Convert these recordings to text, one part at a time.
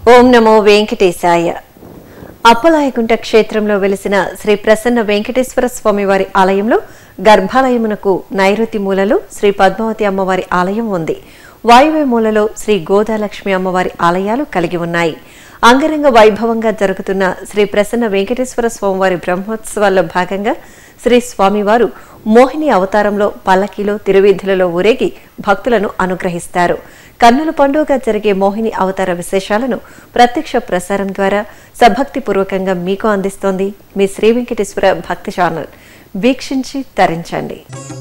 ఓం నమో వెంకటేశాయ అప్పలాయకుంట క్షేత్రంలో వెలిసిన శ్రీ ప్రసన్న వెంకటేశ్వర స్వామి వారి ఆలయంలో గర్భాలయమునకు నైరుతి మూలలో శ్రీ పద్మావతి అమ్మవారి ఆలయం ఉంది వాయువ్య మూలలో శ్రీ గోదాలక్ష్మి అమ్మవారి ఆలయాలు కలిగి ఉన్నాయి అంగరంగ వైభవంగా జరుగుతున్న శ్రీ ప్రసన్న వెంకటేశ్వర స్వామివారి బ్రహ్మోత్సవాల్లో భాగంగా శ్రీ స్వామివారు మోహిని అవతారంలో పల్లకిలో తిరువీధులలో ఊరేగి భక్తులను అనుగ్రహిస్తారు కన్నుల పండుగగా జరిగే మోహిని అవతార విశేషాలను ప్రత్యక్ష ప్రసారం ద్వారా సభక్తిపూర్వకంగా మీకు అందిస్తోంది మీ శ్రీ వెంకటేశ్వర భక్తి ఛానల్ వీక్షించి తరించండి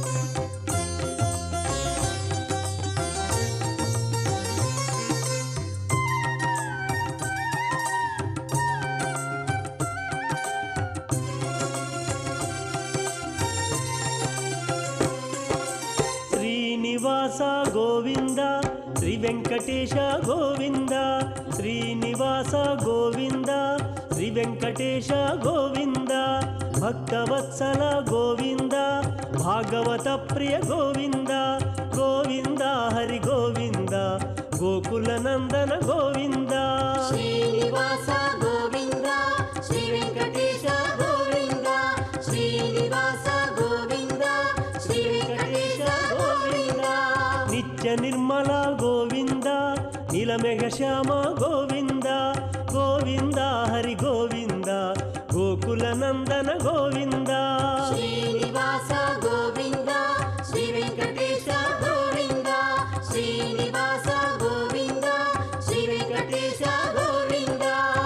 శ్రీనివాస గోవింద శ్రీ వెంకటేశ గోవింద శ్రీనివాస గోవింద శ్రీ వెంకటేశ గోవింద భక్తవత్సల గోవింద భాగవత ప్రియ గోవింద గోవింద హరి గోవింద గోకుల నందన గోవింద శ్రీనివాస గోవింద శ్రీ వెంకటేశ గోవింద శ్రీనివాస గోవింద శ్రీ వెంకటేశ గోవింద నిత్య నిర్మల గోవింద నీలమేఘ శ్యామ గోవింద గోవింద హరి గోవింద గోకుల నందన గోవింద శ్రీనివాస గోవింద శ్రీ వెంకటేశ గోవింద శ్రీనివాస గోవింద శ్రీ వెంకటేశ గోవింద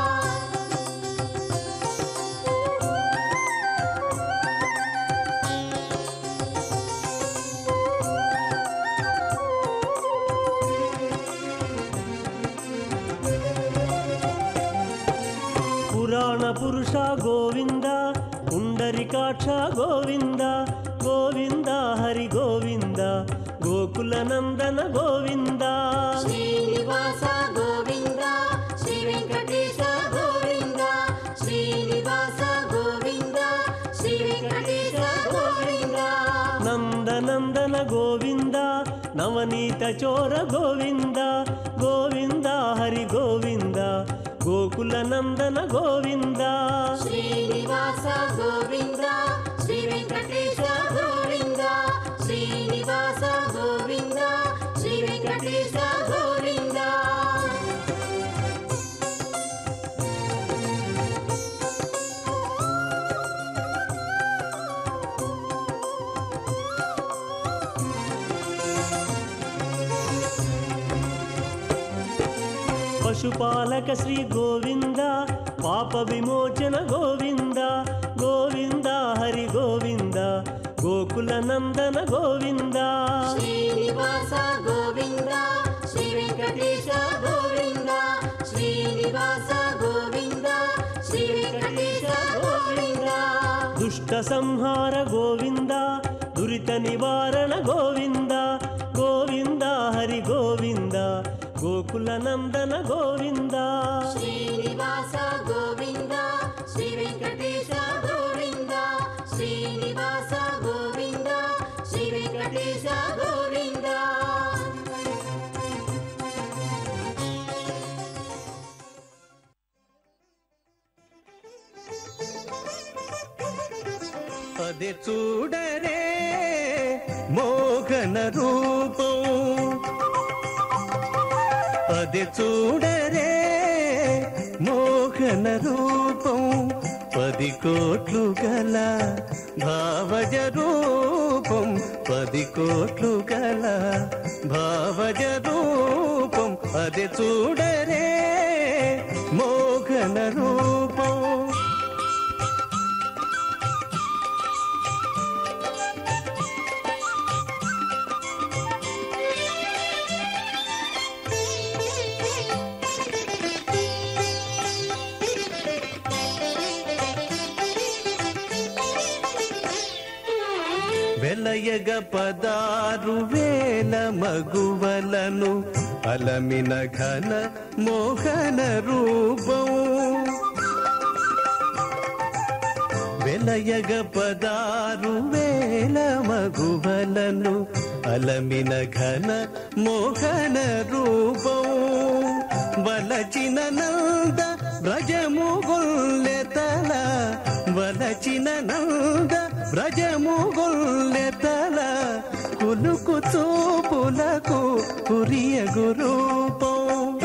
పురాణ పురుష గోవింద పుండరికాక్ష గోవింద గోవింద హరి గోవింద గోకుల నందన గోవింద శ్రీనివాస గోవింద శ్రీ వెంకటేశ గోవింద శ్రీనివాస గోవింద శ్రీ వెంకటేశ గోవింద నందనందన గోవింద నవనీత చోర గోవింద గోవింద హరి గోవింద గోకుల నందన గోవింద శ్రీనివాస గోవింద శ్రీ వెంకటేశ గోవింద శ్రీనివాస గోవింద శ్రీ వెంకటేశ గోవింద పశుపాలక శ్రీ గోవింద పాప విమోచన గోవింద గోవింద హరి గోవింద గోకుల నందన గోవింద శ్రీనివాస గోవింద శ్రీ వెంకటేశ గోవింద శ్రీనివాస గోవింద శ్రీ వెంకటేశ గోవింద దుష్ట సంహార గోవింద దురిత నివారణ గోవింద గోవింద హరి గోవింద గోకుల నందన గోవింద శ్రీనివాస గోవింద శ్రీ వెంకటేశ గోవింద శ్రీనివాస గోవింద శ్రీ వెంకటేశ గోవింద అది చూడరే మోహన రూపం అది చూడరే మోహన రూపం పది కోట్లు గల భావజ రూపం పది కోట్లు గల భావజ రూపం అది చూడరే మోహన రూపం వెలయగ పదారు వేల మగువలను అలమిన ఘన మోహన రూపం వెలయగ పదారు వేల మగువలను అలమిన ఘన మోహన రూపం వలచిన నంద వ్రజము గొల్లెతల వలచిన నంద వ్రజము గొల్లెతల కులుకు చూపులకు కురియ గురూపం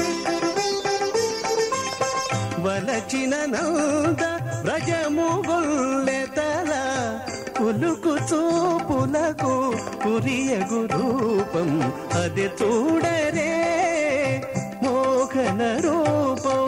వలచిన నంద వ్రజము గొల్లెతల కులుకు చూపులకు కురియగు రూపం అది చూడరే మోహన రూపం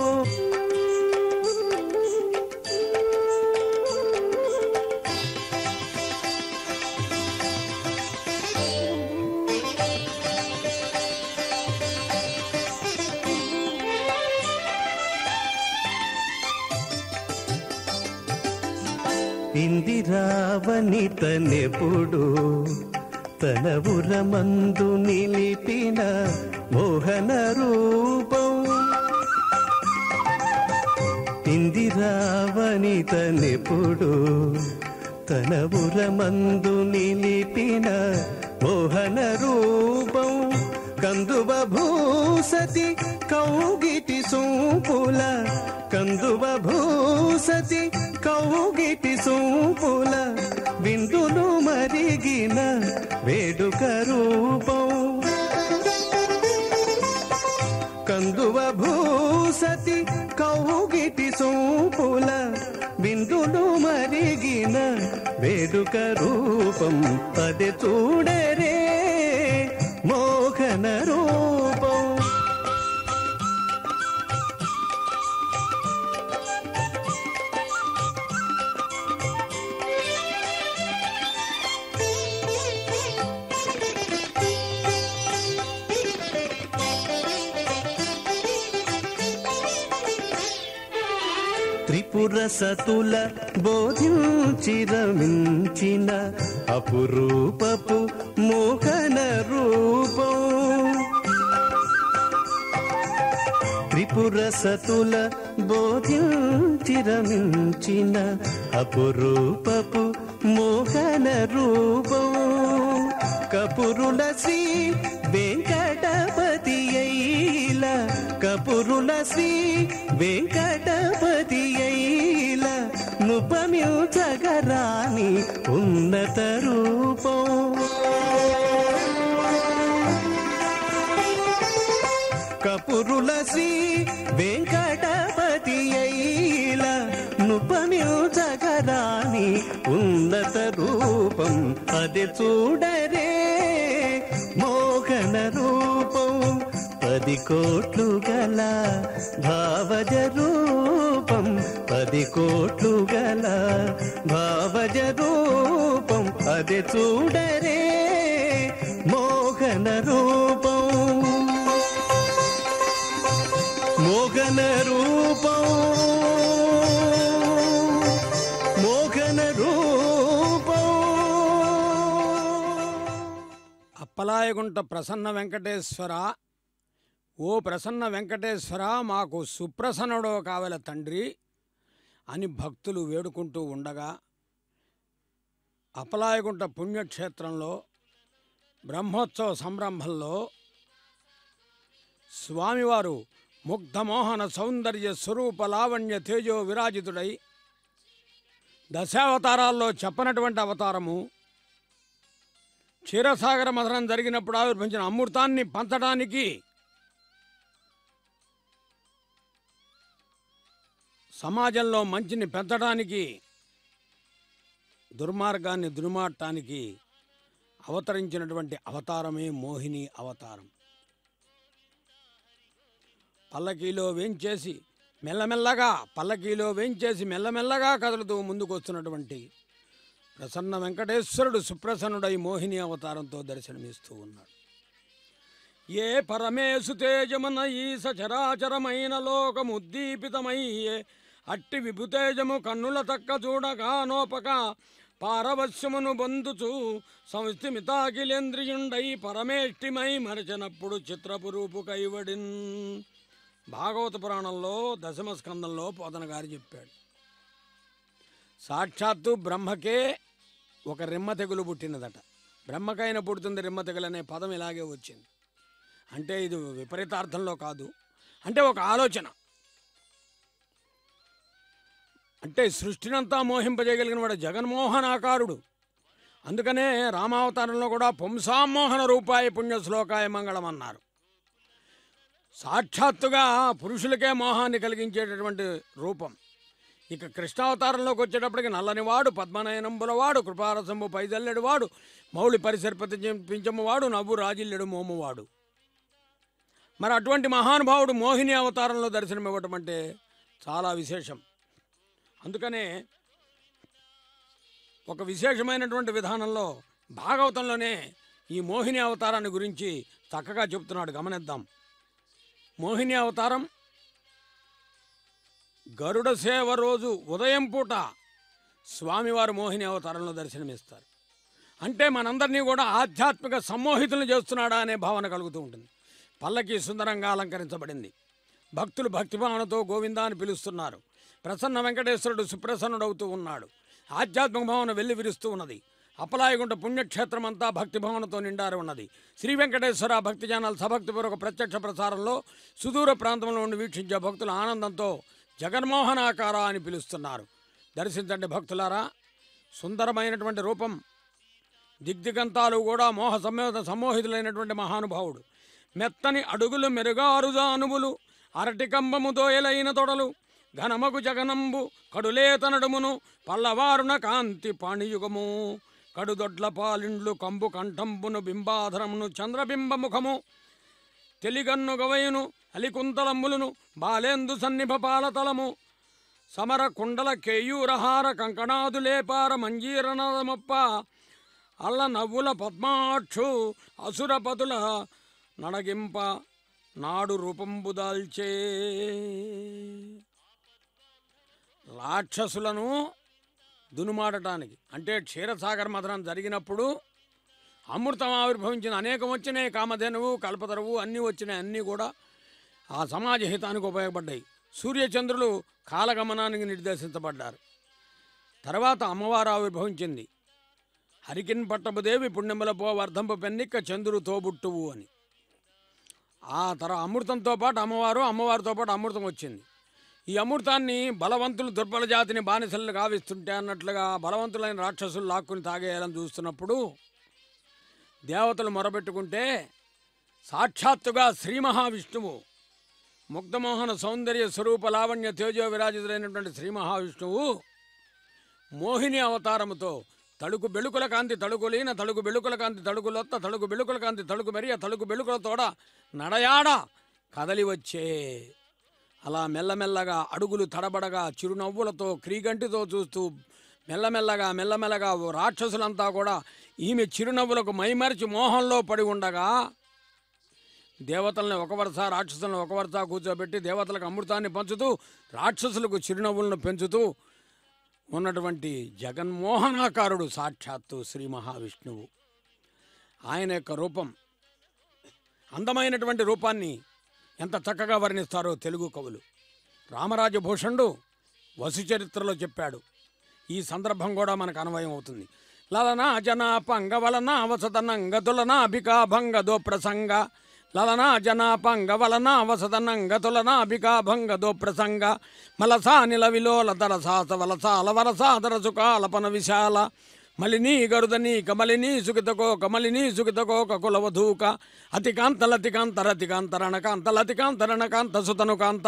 ఇందిరావని తనెప్పుడు తన ఉరమందు నిలిపిన మోహన రూపం ఇందిరావని తనెప్పుడు తన ఉరమందు నిలిపిన మోహన రూపం కందువ భూసతి కౌగిటి సూపుల కందువ భూసతి కౌగిటి సూపుల బిందులు మరిగిన వేడుక రూపం కందువ భూసతి కౌగిటి సూపుల బిందులు మరిగిన వేడుక రూపం అది చూడరే మోహన రూపం త్రిపుర సతుల బోధించిరమించిన అపురూపపు మోహన రూపం త్రిపుర సతుల బోధించిరమించిన అపురూపపు మోహన రూపం కపురుల శ్రీ వెంకటపతి అయిల కపురుల శ్రీ వెంకటపతి అయిల నుపమిల్చగరాని ఉన్నత రూపం కపురుల శ్రీ వెంకటపతి అయిల నుపమిల్చగరాని ఉన్నత రూపం అది చూడరే మోహన రూపం పది కోట్లు గల భావజ రూపం పది కోట్లు గల భావజ రూపం అది చూడరే మోహన రూపం మోగన రూపం మోగన రూపం అప్పలాయగుంట ప్రసన్న వెంకటేశ్వర ఓ ప్రసన్న వెంకటేశ్వర మాకు సుప్రసన్నుడో కావల తండ్రి అని భక్తులు వేడుకుంటూ ఉండగా అప్పలాయగుంట పుణ్యక్షేత్రంలో బ్రహ్మోత్సవ సంరంభంలో స్వామివారు ముగ్ధమోహన సౌందర్య స్వరూప లావణ్య తేజో విరాజితుడై దశావతారాల్లో చెప్పనటువంటి అవతారము క్షీరసాగర మథనం జరిగినప్పుడు ఆవిర్భవించిన అమృతాన్ని పంచడానికి సమాజంలో మంచిని పెంచడానికి దుర్మార్గాన్ని దుర్మాటానికి అవతరించినటువంటి అవతారమే మోహిని అవతారం పల్లకీలో వేంచేసి మెల్లమెల్లగా పల్లకీలో వేంచేసి మెల్లమెల్లగా కదులుతూ ముందుకు వస్తున్నటువంటి ప్రసన్న వెంకటేశ్వరుడు సుప్రసన్నుడై మోహిని అవతారంతో దర్శనమిస్తూ ఉన్నాడు ఏ పరమేశు తేజమున ఈ సచరాచరమైన లోకముద్దీపితమయ్యే అట్టి విభుతేజము కన్నుల తక్క చూడగా నోపక పారవశ్యమును బందుచు సంస్థిమితాకిలేంద్రియుండై పరమేష్టిమై మరచినప్పుడు చిత్రపు రూపు కైవడిన్ భాగవత పురాణంలో దశమ స్కందంలో పోతన గారు చెప్పాడు సాక్షాత్తు బ్రహ్మకే ఒక రిమ్మ తెగులు పుట్టినదట బ్రహ్మకైన పుడుతుంది రిమ్మ తెగులు అనే పదం ఇలాగే వచ్చింది అంటే ఇది విపరీతార్థంలో కాదు అంటే ఒక ఆలోచన అంటే సృష్టినంతా మోహింపజేయగలిగిన వాడు జగన్మోహనాకారుడు అందుకనే రామావతారంలో కూడా పుంసామోహన రూపాయ పుణ్య శ్లోకాయ మంగళం అన్నారు సాక్షాత్తుగా పురుషులకే మోహాన్ని కలిగించేటటువంటి రూపం ఇక కృష్ణావతారంలోకి వచ్చేటప్పటికి నల్లనివాడు పద్మనయనంబులవాడు కృపారసంబు పైదల్లెడు వాడు మౌళి పరిసర్పతి పించమువాడు నవ్వు రాజిల్లెడు మోమువాడు మరి అటువంటి మహానుభావుడు మోహిని అవతారంలో దర్శనమివ్వటం అంటే చాలా విశేషం అందుకనే ఒక విశేషమైనటువంటి విధానంలో భాగవతంలోనే ఈ మోహిని అవతారాన్ని గురించి చక్కగా చెప్తున్నాడు గమనిద్దాం మోహిని అవతారం గరుడ సేవ రోజు ఉదయం పూట స్వామివారు మోహిని అవతారంలో దర్శనమిస్తారు అంటే మనందరినీ కూడా ఆధ్యాత్మిక సమ్మోహితులను చేస్తున్నాడా అనే భావన కలుగుతూ ఉంటుంది పల్లకి సుందరంగా అలంకరించబడింది భక్తులు భక్తిభావనతో గోవిందా అని పిలుస్తున్నారు ప్రసన్న వెంకటేశ్వరుడు సుప్రసన్నుడవుతూ ఉన్నాడు ఆధ్యాత్మిక భావన వెల్లి విరుస్తూ ఉన్నది అపలాయగుంట పుణ్యక్షేత్రం అంతా భక్తిభావనతో నిండారి ఉన్నది శ్రీ వెంకటేశ్వర భక్తి ఛానల్ సభక్తిపూర్వక ప్రత్యక్ష ప్రసారంలో సుదూర ప్రాంతంలో ఉండి వీక్షించే భక్తుల ఆనందంతో జగన్మోహనాకార అని పిలుస్తున్నారు దర్శించండి భక్తులారా సుందరమైనటువంటి రూపం దిగ్దిగంతాలు కూడా మోహ సమ్మోహ సమ్మోహితులైనటువంటి మహానుభావుడు మెత్తని అడుగులు మెరుగారుజానువులు అరటి కంబముతో ఎలైన తొడలు ఘనమగు జగనంబు కడులేతనడుమును పల్లవారున కాంతి పాణియుగము కడుదొడ్ల పాలిండ్లు కంబు కంఠంబును బింబాధరమును చంద్రబింబముఖము తెలిగన్ను గవయును అలికుంతలమ్ములను బాలేందు సన్నిభ పాలతలము సమర కుండల కేయూరహార కంకణాదులేపార మంజీరనదమొప్ప అల్ల నవ్వుల పద్మాక్షు అసురపతుల నడగింప నాడు రూపంబు దాల్చే రాక్షసులను దునుమాడటానికి అంటే క్షీరసాగర మథనం జరిగినప్పుడు అమృతం ఆవిర్భవించిన అనేకం వచ్చినాయి కామధేనువు కల్పతరువు అన్నీ వచ్చినాయి అన్నీ కూడా ఆ సమాజ హితానికి ఉపయోగపడ్డాయి సూర్యచంద్రులు కాలగమనానికి నిర్దేశించబడ్డారు తర్వాత అమ్మవారు ఆవిర్భవించింది హరికిన్ పట్టపుదేవి పుణ్యముల పో వర్ధంపు పెన్నిక్క చంద్రుడు తోబుట్టువు అని ఆ తర అమృతంతో పాటు అమ్మవారు అమ్మవారితో పాటు అమృతం వచ్చింది ఈ అమృతాన్ని బలవంతులు దుర్బల జాతిని బానిసలను గావిస్తుంటే అన్నట్లుగా బలవంతులైన రాక్షసులు లాక్కుని తాగేయాలని చూస్తున్నప్పుడు దేవతలు మొరబెట్టుకుంటే సాక్షాత్తుగా శ్రీ మహావిష్ణువు ముగ్ధమోహన సౌందర్య స్వరూప లావణ్య తేజో విరాజితులైనటువంటి శ్రీ మహావిష్ణువు మోహిని అవతారముతో తడుకు బెళుకుల కాంతి తడుకులీన తడుకు బెళుకుల కాంతి తడుకులొత్త తడుకు బెళుకుల కాంతి తడుకు మెరియ తడుకు బెళుకుల తోడ నడయాడ కదలి వచ్చే అలా మెల్లమెల్లగా అడుగులు తడబడగా చిరునవ్వులతో క్రీగంటితో చూస్తూ మెల్లమెల్లగా మెల్లమెల్లగా ఓ రాక్షసులంతా కూడా ఈమె చిరునవ్వులకు మైమరిచి మోహంలో పడి ఉండగా దేవతల్ని ఒక వరుస రాక్షసులను ఒక వరుస కూర్చోబెట్టి దేవతలకు అమృతాన్ని పంచుతూ రాక్షసులకు చిరునవ్వులను పెంచుతూ ఉన్నటువంటి జగన్మోహనాకారుడు సాక్షాత్తు శ్రీ మహావిష్ణువు ఆయన యొక్క రూపం అందమైనటువంటి రూపాన్ని ఎంత చక్కగా వర్ణిస్తారో తెలుగు కవులు రామరాజభూషణుడు వసు చరిత్రలో చెప్పాడు ఈ సందర్భం కూడా మనకు అన్వయం అవుతుంది లలనా జనా పంగవలన అవసతనంగతులన అభికాభంగదో ప్రసంగ లలనా జనా పంగవలన అవసతనంగతులన అభికాభంగదో ప్రసంగ మలసా నిలవిలోల దరసాస వలసాల వరసాదర సుకాలపన విశాల మలినీ గరుదని కమలినీ సుఖితకో కమలినీ సుఖితకో కులవధూక అతికాంతలతికాంతరతికాంతరణకాంతలతికాంతరణకాంత సుతను కాంత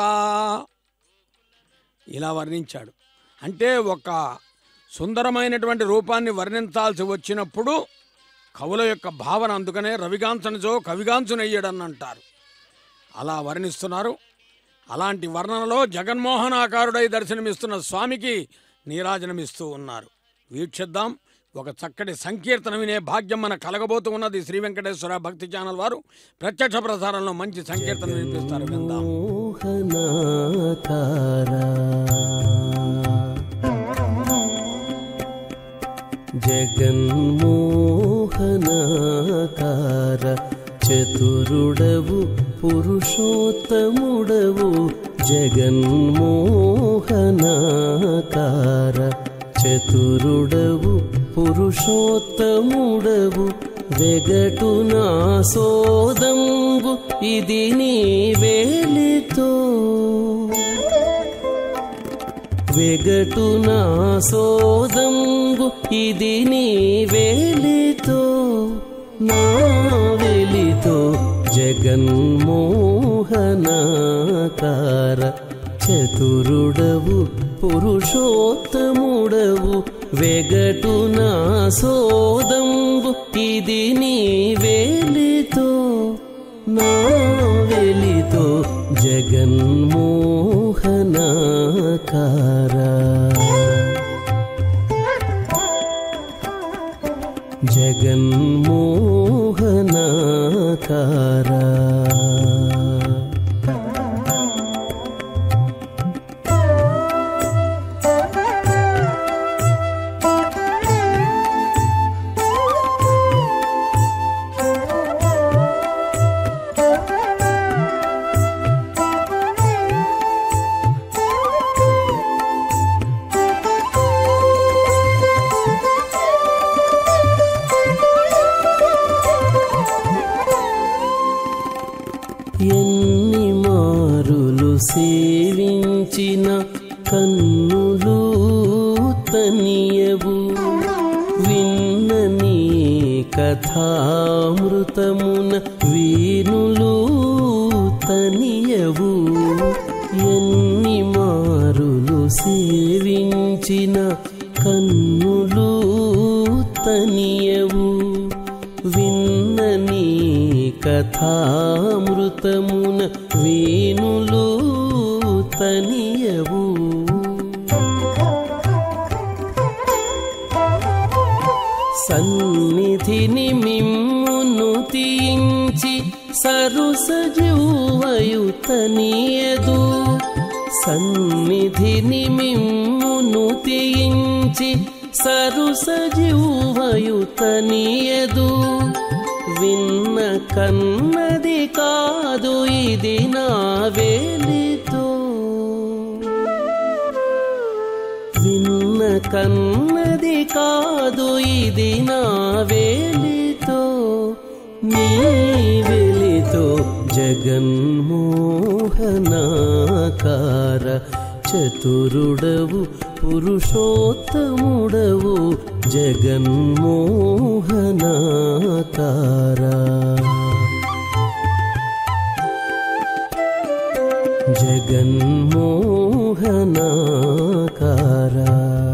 ఇలా వర్ణించాడు అంటే ఒక సుందరమైనటువంటి రూపాన్ని వర్ణించాల్సి వచ్చినప్పుడు కవుల యొక్క భావన అందుకనే రవిగాంచనిజో కవిగాంచునయ్యడని అంటారు అలా వర్ణిస్తున్నారు అలాంటి వర్ణనలో జగన్మోహనాకారుడై దర్శనమిస్తున్న స్వామికి నీరాజనమిస్తూ ఉన్నారు వీక్షిద్దాం ఒక చక్కటి సంకీర్తన వినే భాగ్యం మన కలగబోతూ ఉన్నది శ్రీ వెంకటేశ్వర భక్తి ఛానల్ వారు ప్రత్యక్ష ప్రసారంలో మంచి సంకీర్తన వినిపిస్తారు విందాం మోహనాకారా జగన్మోహనాకార చతురుడవు పురుషోత్తముడవు జగన్మోహనాకార చతురుడవు పురుషోత్తముడవు వెగటు నా సోదంబు ఇది నీ వేలితో వెగటు నా సోదంబు ఇది నీ వేలితో నా వెలితో జగన్మోహనాకార చతురుడవు పురుషోత్తముడవు వెగటు నా సోదంబు ఇది నీ వేలితో నా వెలితో జగన్మోహనాకారా జగన్మోహనాకారా ఎన్ని మారులు సేవించిన కన్నులు తనియవు విన్న నీ కథామృతమున వీనులు తనియవు ఎన్ని మారులు సేవించిన కన్నులు తనియవు విన్న నీ కథామృతమున వేణులు తనియవు సన్నిధిని మిమ్మును తీయించి సరుసజీవయు తనియదు సన్నిధిని మిమ్మును తీయించి సరుసజీవయు తనియదు విన్న కన్నది కాదు ఇది నా వేలితో విన్న కన్నది కాదు ఇది నా వేలితో నీ వెలితో జగన్మోహనాకార చతురుడవు పురుషోత్తముడవు జగన్మోహనాకారా జగన్మోహనాకారా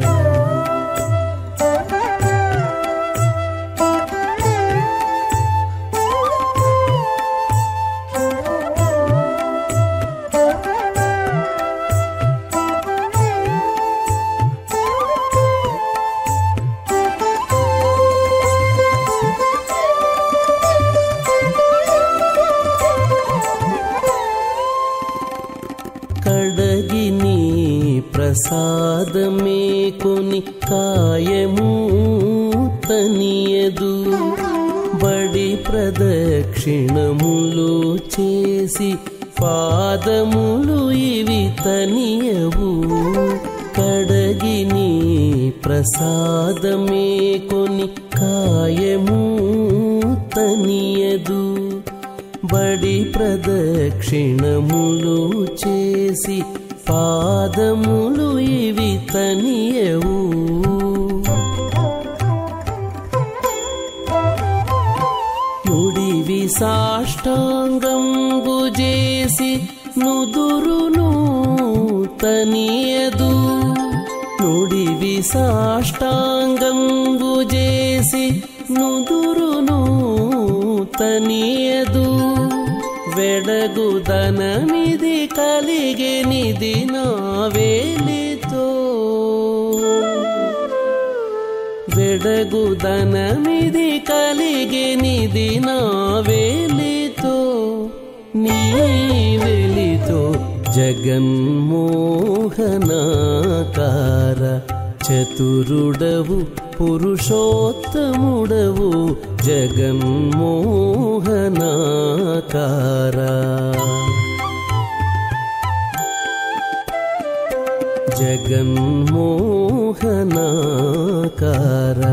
కడగి నీ ప్రసాదమే కొని కాయము తనియదు బడి ప్రదక్షిణములు చేసి పాదములు ఇవి తనియవు కడగి నీ ప్రసాదమే కొని కాయము తనియదు బడి ప్రదక్షిణములు చేసి పాదములు ఇవి తనియవు నుడివి సాష్టాంగంబు చేసి నుదురును తనియదు నుడివి సాష్టాంగంబు చేసి నుదురును తనియదు వెడగుదనమిది కలిగెనిది నా వేలితో వెడగుదనమిది కలిగెనిది నా వేలితో నీ వెలితో జగన్మోహనాకార చతురుడవు పురుషోత్తముడవు జగన్మోహనాకారా జగన్మోహనాకారా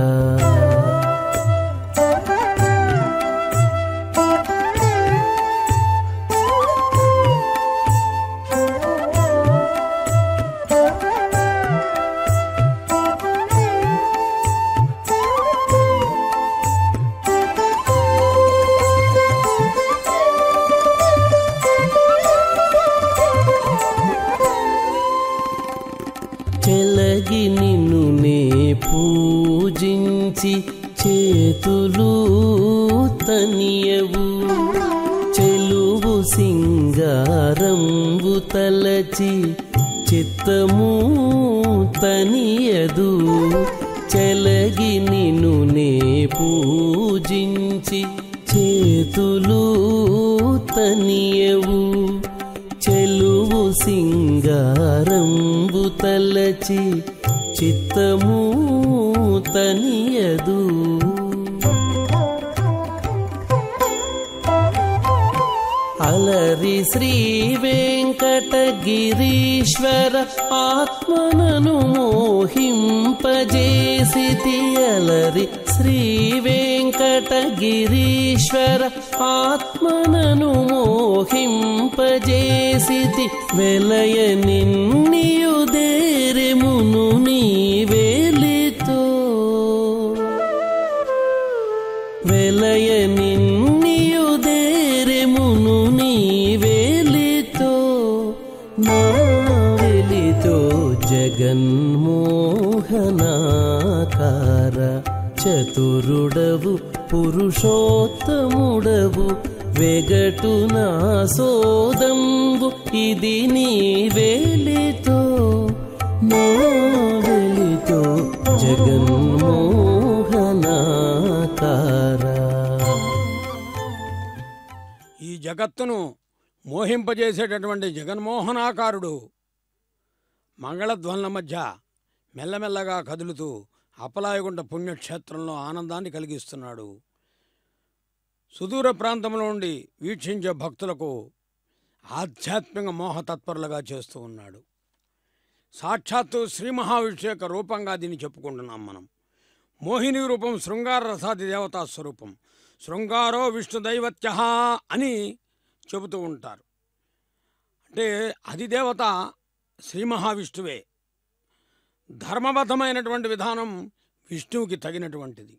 చెలగి నిన్ను నే పూజించి చేతులు తనియవు చెలువు సింగారంబు తలచి చిత్తము తనియదు చెలగి నిన్ను నే పూజించి చేతులు తనియవు చెలువు సింగారంబు తలచి చిత్తము తనియదు అలరి శ్రీ వెంకటగిరీశ్వర ఆత్మనను మోహింపజేసితి అలరి శ్రీ వెంకటగిరీశ్వర ఆత్మనను మోహింపజేసితి వెలయ నిన్నియుదేరెమును నీ వేలితో వెలయ నిన్నియుదేరెమును నీ వేలితో నా వెలితో జగన్మోహనాకార చతురుడవు పురుషోత్తముడవు వెగటు నా సోదంబు ఇది నీ వేలితో నా వెలితో జగన్మోహనాకారా ఈ జగత్తును మోహింపజేసేటటువంటి జగన్మోహనాకారుడు మంగళధ్వనుల మధ్య మెల్లమెల్లగా కదులుతూ అప్పలాయగుంట పుణ్యక్షేత్రంలో ఆనందాన్ని కలిగిస్తున్నాడు సుదూర ప్రాంతంలో నుండి వీక్షించే భక్తులకు ఆధ్యాత్మిక మోహతత్పరులుగా చేస్తూ ఉన్నాడు సాక్షాత్తు శ్రీ మహావిష్ణు యొక్క రూపంగా దీన్ని చెప్పుకుంటున్నాం మనం మోహిని రూపం శృంగార రసాది దేవతా స్వరూపం శృంగారో విష్ణు దైవత్య అని చెబుతూ ఉంటారు అంటే అధిదేవత శ్రీ మహావిష్ణువే ధర్మబద్ధమైనటువంటి విధానం విష్ణువుకి తగినటువంటిది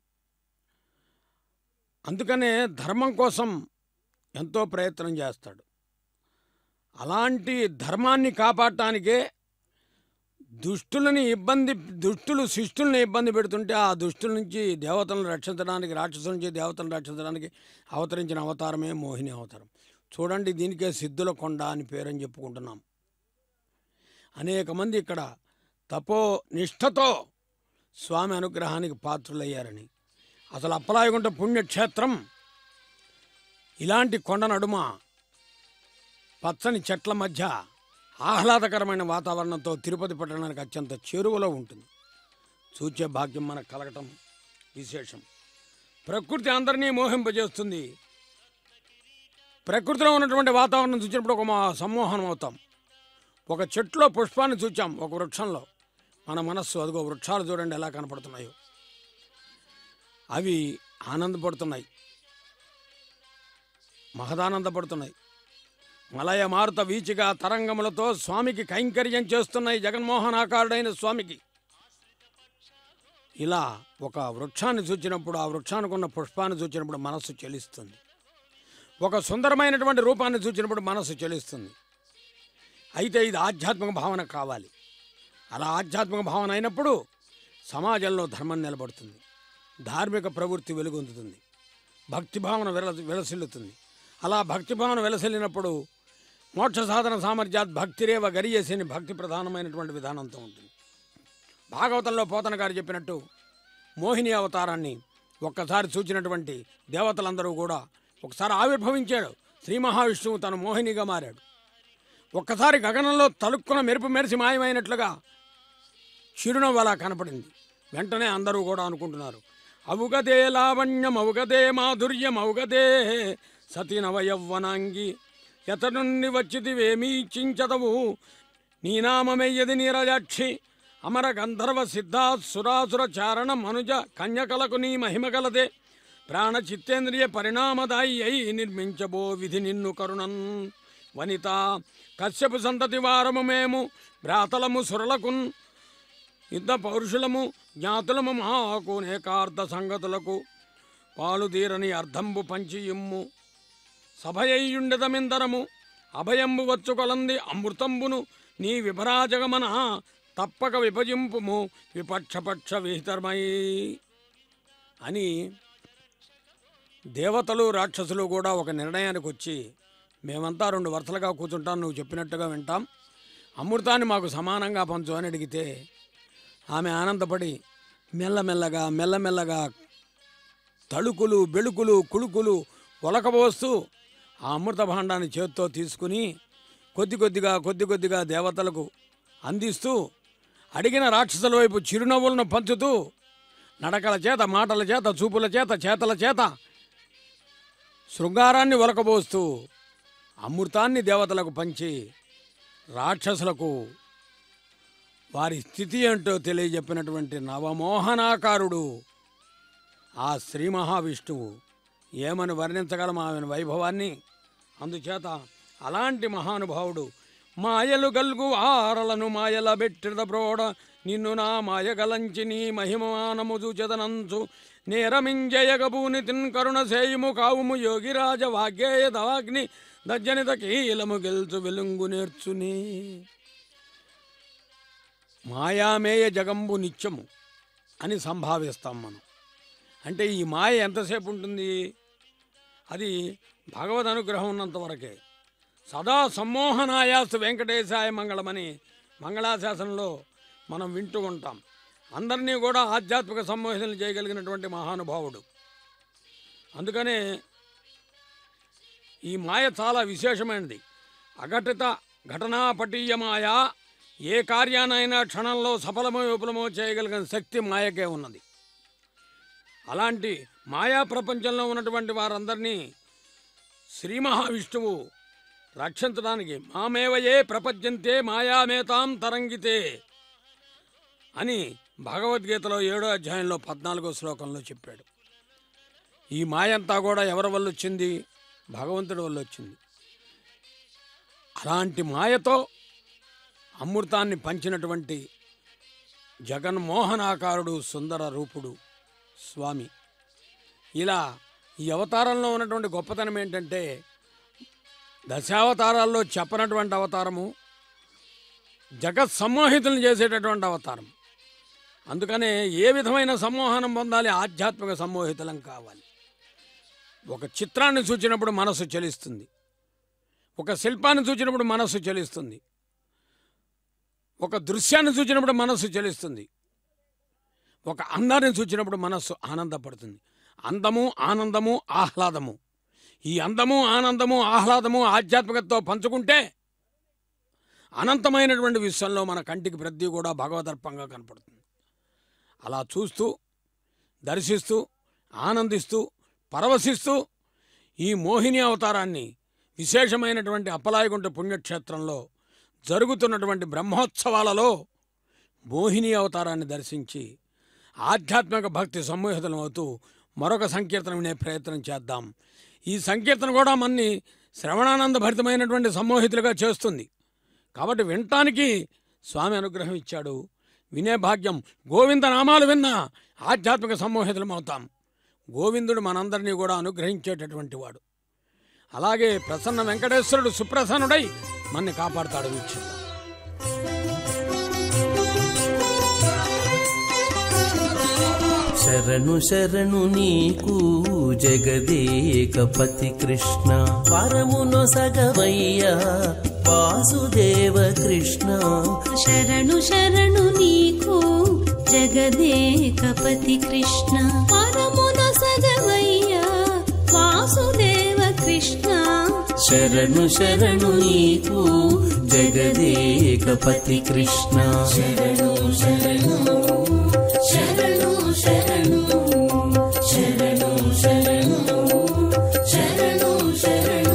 అందుకనే ధర్మం కోసం ఎంతో ప్రయత్నం చేస్తాడు అలాంటి ధర్మాన్ని కాపాడటానికే దుష్టులని ఇబ్బంది దుష్టులు శిష్టుల్ని ఇబ్బంది పెడుతుంటే ఆ దుష్టుల నుంచి దేవతలను రక్షించడానికి రాక్షసుల నుంచి దేవతలను రక్షించడానికి అవతరించిన అవతారమే మోహిని అవతారం చూడండి దీనికే సిద్ధుల కొండ అని పేరని చెప్పుకుంటున్నాం అనేక మంది ఇక్కడ తపో నిష్ఠతో స్వామి అనుగ్రహానికి పాత్రులయ్యారని అసలు అప్పలాయగుంట పుణ్యక్షేత్రం ఇలాంటి కొండ నడుమ పచ్చని చెట్ల మధ్య ఆహ్లాదకరమైన వాతావరణంతో తిరుపతి పట్టణానికి అత్యంత చేరువలో ఉంటుంది చూచే భాగ్యం మనకు కలగటం విశేషం ప్రకృతి అందరినీ మోహింపజేస్తుంది ప్రకృతిలో ఉన్నటువంటి వాతావరణం చూసినప్పుడు ఒక మా సమ్మోహనం అవుతాం ఒక చెట్టులో పుష్పాన్ని చూచాం ఒక వృక్షంలో మన మనస్సు అదిగో వృక్షాలు చూడండి ఎలా కనపడుతున్నాయో అవి ఆనందపడుతున్నాయి మహదానందపడుతున్నాయి మలయ మారుత వీచిగా తరంగములతో స్వామికి కైంకర్యం చేస్తున్నాయి జగన్మోహనాకారుడైన స్వామికి ఇలా ఒక వృక్షాన్ని చూచినప్పుడు ఆ వృక్షానికి ఉన్న పుష్పాన్ని చూచినప్పుడు మనస్సు చెలిస్తుంది ఒక సుందరమైనటువంటి రూపాన్ని చూచినప్పుడు మనస్సు చెలిస్తుంది అయితే ఇది ఆధ్యాత్మిక భావన కావాలి అలా ఆధ్యాత్మిక భావన అయినప్పుడు సమాజంలో ధర్మం నిలబడుతుంది ధార్మిక ప్రవృత్తి వెలుగొందుతుంది భక్తి భావన విల విలసిల్లుతుంది అలా భక్తి భావన విలసిల్లినప్పుడు మోక్ష సాధన సామర్థ్యాత్ భక్తిరేవ గరియేసేని భక్తి ప్రధానమైనటువంటి విధానంతో ఉంటుంది భాగవతంలో పోతన గారు చెప్పినట్టు మోహిని అవతారాన్ని ఒక్కసారి చూచినటువంటి దేవతలందరూ కూడా ఒకసారి ఆవిర్భవించాడు శ్రీ మహావిష్ణువు తను మోహినిగా మారాడు ఒక్కసారి గగనంలో తలుక్కున మెరుపు మెరిసి మాయమైనట్లుగా చిరునవ్వు అలా కనపడింది వెంటనే అందరూ కూడా అనుకుంటున్నారు అవుగదే లావణ్యం అవుగదే మాధుర్యం అవుగదే సతీనవయవ్వనాంగి ఎతనుండి వచ్చిదివేమీ చించదవు నీ నామమెయ్యది నీరజాక్షి అమర గంధర్వ సిద్ధా సురాసుర చారణ మనుజ కన్యకలకు నీ మహిమ గలదే ప్రాణ చిత్తేంద్రియ పరిణామదాయి అయి నిర్మించబో విధి నిన్ను కరుణన్ వనిత కశ్యపు సంతతి వారము మేము భ్రాతలము సురలకున్ యుద్ధ పౌరుషులము జ్ఞాతులము మాకు నేకార్థ సంగతులకు పాలు తీరని అర్ధంబు పంచి ఇమ్ము సభయయ్యుండెదమిందరము అభయంబు వచ్చు కొలంది అమృతంబును నీ విభరాజగమన తప్పక విభజింపుము విపక్షపక్ష విహితమై అని దేవతలు రాక్షసులు కూడా ఒక నిర్ణయానికి వచ్చి మేమంతా రెండు వరుసలుగా కూర్చుంటాం నువ్వు చెప్పినట్టుగా వింటాం అమృతాన్ని మాకు సమానంగా పంచు అని అడిగితే ఆమె ఆనందపడి మెల్లమెల్లగా మెల్లమెల్లగా తళుకులు బెళుకులు కుళుకులు ఒలకబోస్తూ ఆ అమృత భాండాన్ని చేత్తో తీసుకుని కొద్ది కొద్దిగా కొద్ది కొద్దిగా దేవతలకు అందిస్తూ అడిగిన రాక్షసుల వైపు చిరునవ్వులను పంచుతూ నడకల చేత మాటల చేత చూపుల చేత చేతల చేత శృంగారాన్ని ఒలకబోస్తూ అమృతాన్ని దేవతలకు పంచి రాక్షసులకు వారి స్థితి ఏంటో తెలియజెప్పినటువంటి నవమోహనాకారుడు ఆ శ్రీ మహావిష్ణువు ఏమని వర్ణించగలం ఆమె వైభవాన్ని అందుచేత అలాంటి మహానుభావుడు మాయలు గల్గు ఆరలను మాయల బెట్టిద బ్రోడ నిన్ను నా మాయగలంచి నీ మహిమానము చూచెదనంచు నేరమింజయగబూని తిన్ కరుణ సేయుము కావుము యోగిరాజ వాగ్గేయ దవాగ్ని దజ్జనిత కీలము గెల్చు వెలుంగు నేర్చుని మాయామేయ జగంబు నిత్యము అని సంభావిస్తాం మనం అంటే ఈ మాయ ఎంతసేపు ఉంటుంది అది భగవద్ అనుగ్రహం ఉన్నంత వరకే సదా సమ్మోహనాయాస్తు వెంకటేశాయ మంగళమని మంగళాశాసనంలో మనం వింటూ ఉంటాం అందరినీ కూడా ఆధ్యాత్మిక సమ్మోహనలు చేయగలిగినటువంటి మహానుభావుడు అందుకనే ఈ మాయ చాలా విశేషమైనది అఘటిత ఘటనాపటీయ మాయ ఏ కార్యానైనా క్షణంలో సఫలమో విఫలమో చేయగలిగిన శక్తి మాయకే ఉన్నది అలాంటి మాయా ప్రపంచంలో ఉన్నటువంటి వారందరినీ శ్రీ మహావిష్ణువు రక్షించడానికి మామేవయే ప్రపంచంతే మాయామేతాం తరంగితే అని భగవద్గీతలో ఏడో అధ్యాయంలో పద్నాలుగో శ్లోకంలో చెప్పాడు ఈ మాయంతా కూడా ఎవరి వల్ల వచ్చింది భగవంతుడి వల్ల వచ్చింది అలాంటి మాయతో అమృతాన్ని పంచినటువంటి జగన్మోహనాకారుడు సుందర రూపుడు స్వామి ఇలా ఈ అవతారంలో ఉన్నటువంటి గొప్పతనం ఏంటంటే దశావతారాల్లో చెప్పనటువంటి అవతారము జగత్ సమ్మోహితులను చేసేటటువంటి అవతారం అందుకనే ఏ విధమైన సమ్మోహనం పొందాలి ఆధ్యాత్మిక సమ్మోహితులం కావాలి ఒక చిత్రాన్ని చూచినప్పుడు మనసు చలిస్తుంది ఒక శిల్పాన్ని చూచినప్పుడు మనస్సు చలిస్తుంది ఒక దృశ్యాన్ని చూచినప్పుడు మనస్సు చలిస్తుంది ఒక అందాన్ని చూచినప్పుడు మనస్సు ఆనందపడుతుంది అందము ఆనందము ఆహ్లాదము ఈ అందము ఆనందము ఆహ్లాదము ఆధ్యాత్మికతతో పంచుకుంటే అనంతమైనటువంటి విశ్వంలో మన కంటికి ప్రతి కూడా భగవదర్పంగా కనపడుతుంది అలా చూస్తూ దర్శిస్తూ ఆనందిస్తూ పరవశిస్తూ ఈ మోహిని అవతారాన్ని విశేషమైనటువంటి అప్పలాయగుంట పుణ్యక్షేత్రంలో జరుగుతున్నటువంటి బ్రహ్మోత్సవాలలో మోహిని అవతారాన్ని దర్శించి ఆధ్యాత్మిక భక్తి సమ్మోహితం అవుతూ మరొక సంకీర్తన వినే ప్రయత్నం చేద్దాం ఈ సంకీర్తన కూడా మన్ని శ్రవణానంద భరితమైనటువంటి సమ్మోహితులుగా చేస్తుంది కాబట్టి వినటానికి స్వామి అనుగ్రహం ఇచ్చాడు వినే భాగ్యం గోవింద నామాలు విన్నా ఆధ్యాత్మిక సమ్మోహితులం అవుతాం గోవిందుడు మనందరినీ కూడా అనుగ్రహించేటటువంటి వాడు అలాగే ప్రసన్న వెంకటేశ్వరుడు సుప్రసన్నుడై మన్ని కాపాడుతాడు వీక్షిద్దాం శరణు శరణు నీకు జగదేకపతి కృష్ణ వరమును సగవయ్యా వాసుదేవ కృష్ణ శరణు శరణు నీకు జగదేకపతి కృష్ణ పరమున సగవయ్యా వాసుదేవ కృష్ణ శరణు శరణు నీకు జగదేకపతి కృష్ణ శరణు శరణు శరణు శరణు శరణు శరణు శరణు శరణు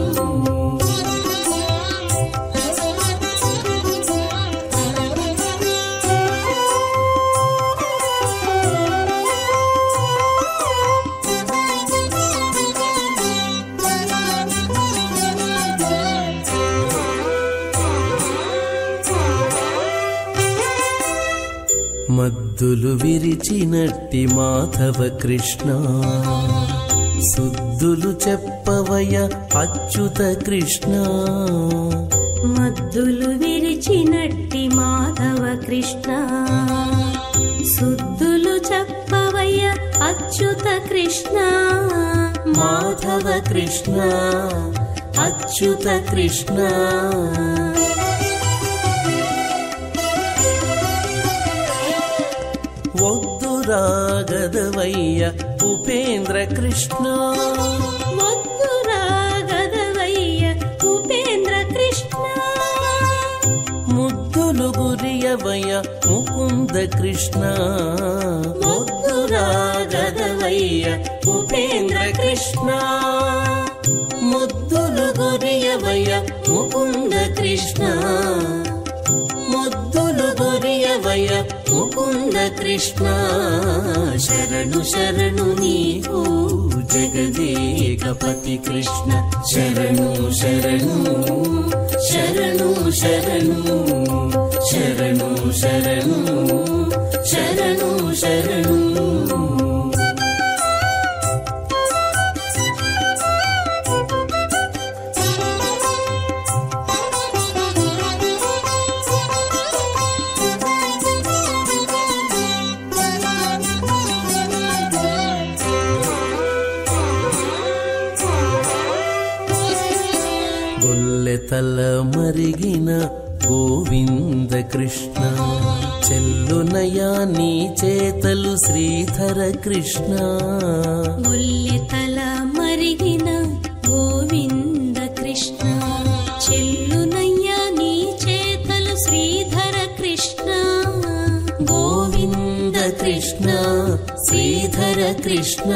మద్దులు విరిచినట్టి మాధవ కృష్ణ శుద్ధులు చెప్పవయ అచ్యుత కృష్ణ మద్దులు విరిచినట్టి మాధవ కృష్ణ సుద్దులు చెప్పవయ్య అచ్యుత కృష్ణ మాధవ కృష్ణ అచ్యుత కృష్ణ ఒద్దు రాగదవయ్య ఉపేంద్ర కృష్ణ మొద్దు రాగదవయ్య ఉపేంద్ర కృష్ణ ముద్దులు గురియవయ్య ముకుంద కృష్ణ ముద్దు రాగదవయ్య ఉపేంద్ర కృష్ణ ముద్దులు గురియవయ్య ముకుంద కృష్ణ ముద్దులు గురియవయ్య ముకుంద కృష్ణ శరణు శరణు నీకు జగదేకపతి కృష్ణ శరణు శరణు శరణు శరణు శరణు శరణు శరణు శరణు గొల్లెతల మరిగిన గోవింద కృష్ణ చెల్లునయా నీ చేతలు శ్రీధర కృష్ణ ముల్లెతల మరిగిన గోవింద కృష్ణ చెల్లునయ్య నీ చేతలు శ్రీధర కృష్ణ గోవింద కృష్ణ శ్రీధర కృష్ణ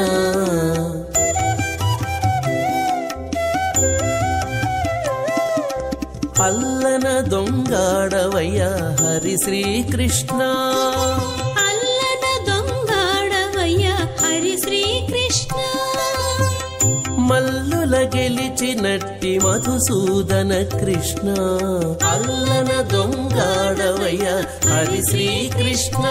అల్లన దొంగాడవయ్య హరి శ్రీకృష్ణ అల్లన దొంగాడవయ్య హరి శ్రీకృష్ణ మల్లుల గెలిచినట్టి మధుసూదన కృష్ణ అల్లన దొంగాడవయ్య హరి శ్రీకృష్ణ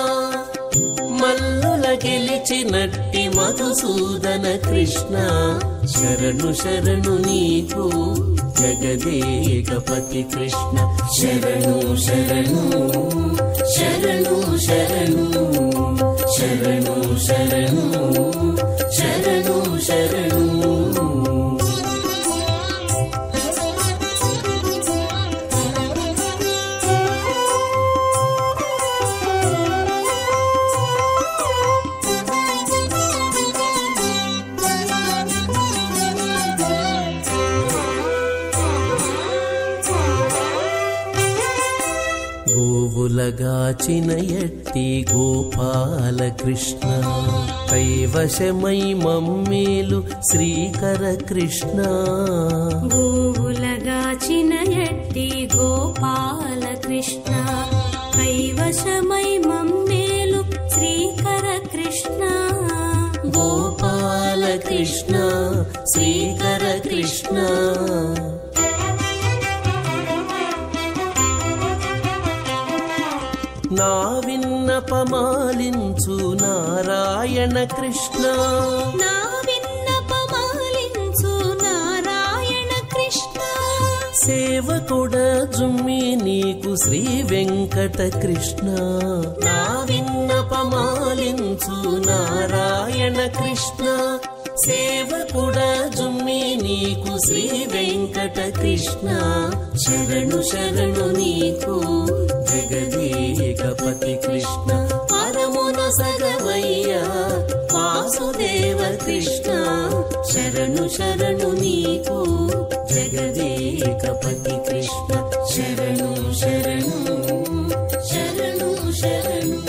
మల్లుల గెలిచినట్టి మధుసూదన కృష్ణ శరణు శరణు నీకు జగదేకపతి కృష్ణ శరణు శరణు శరణు శరణు శరణు శరణు శరణు శరణు గోవులగాచిన ఎట్టి గోపాల కృష్ణ కైవశమై మమ్మేలు శ్రీకర కృష్ణ గోవులగాచిన ఎట్టి గోపాల కృష్ణ కైవశమై మమ్మేలు శ్రీకర కృష్ణ గోపాల కృష్ణ శ్రీకర కృష్ణ నా విన్నపమాలించు నారాయణ కృష్ణ నా విన్నపమాలించు నారాయణ కృష్ణ సేవకుడ జుమ్మి నీకు శ్రీ వెంకట కృష్ణ నా విన్నపమాలించు నారాయణ కృష్ణ సేవకుడ జుమ్మి నీకు శ్రీ వెంకట కృష్ణ శరణు శరణు నీకు జగదేకపతి కృష్ణ పరమున సగవయ్య వాసుదేవ కృష్ణ శరణు శరణు నీకు జగదేకపతి కృష్ణ శరణు శరణు శరణు శరణు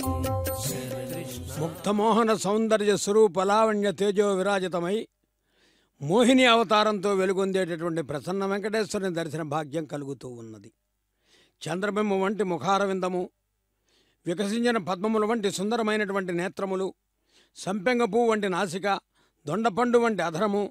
ముక్తమోహన సౌందర్య స్వరూప లావణ్య తేజో విరాజితమై మోహిని అవతారంతో వెలుగొందేటటువంటి ప్రసన్న వెంకటేశ్వరుని దర్శన భాగ్యం కలుగుతూ ఉన్నది చంద్రబింబం వంటి ముఖారవిందము వికసించిన పద్మముల వంటి సుందరమైనటువంటి నేత్రములు సంపెంగ పువ్వు వంటి నాసిక దొండపండు వంటి అధరము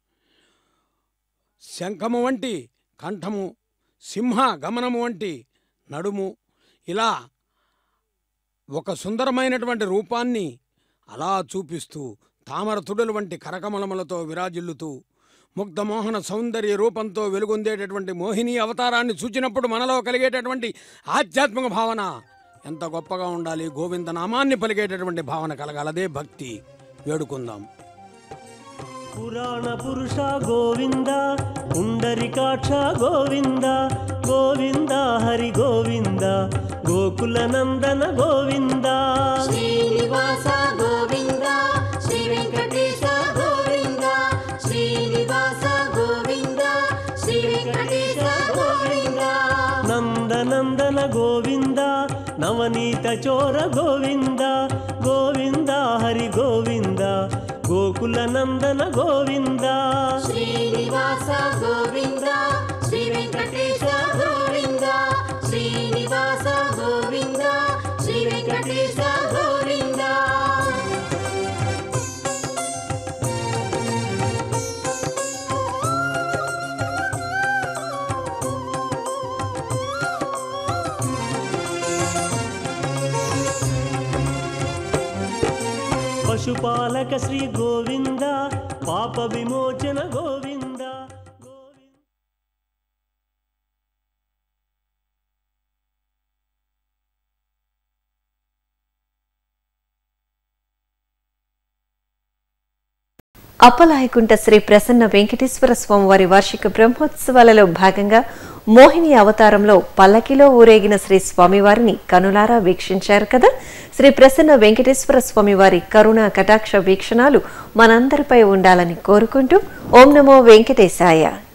శంఖము వంటి కంఠము సింహ గమనము వంటి నడుము ఇలా ఒక సుందరమైనటువంటి రూపాన్ని అలా చూపిస్తూ తామర తుడుల వంటి కరకమలములతో విరాజిల్లుతూ ముగ్ధమోహన సౌందర్య రూపంతో వెలుగొందేటటువంటి మోహిని అవతారాన్ని చూచినప్పుడు మనలో కలిగేటటువంటి ఆధ్యాత్మిక భావన ఎంత గొప్పగా ఉండాలి గోవింద నామాన్ని పలికేటటువంటి భావన కలగాలదే భక్తి వేడుకుందాం పురాణ పురుష గోవింద పుండరికాక్ష గోవింద గోవింద హరి గోవింద గోకుల నందన గోవింద శ్రీనివాస గోవింద శ్రీ వెంకటేశ గోవింద శ్రీనివాస గోవింద శ్రీ వెంకటేశ గోవింద నందనందన గోవింద నవనీత చోర గోవింద గోవింద హరి గోవింద గోకుల నందన గోవింద శ్రీనివాస గోవింద శ్రీ వెంకటేశ గోవింద శ్రీనివాస గోవింద శ్రీ వెంకటేశ గోవింద పశుపాలక శ్రీ గోవింద పాప విమోచన గోవింద గోవింద అప్పలాయకుంట శ్రీ ప్రసన్న వెంకటేశ్వర స్వామివారి వార్షిక బ్రహ్మోత్సవాలలో భాగంగా మోహిని అవతారంలో పల్లకిలో ఊరేగిన శ్రీ స్వామివారిని కనులారా వీక్షించారు కదా శ్రీ ప్రసన్న వెంకటేశ్వర స్వామివారి కరుణ కటాక్ష వీక్షణాలు మనందరిపై ఉండాలని కోరుకుంటూ ఓం నమో వెంకటేశాయ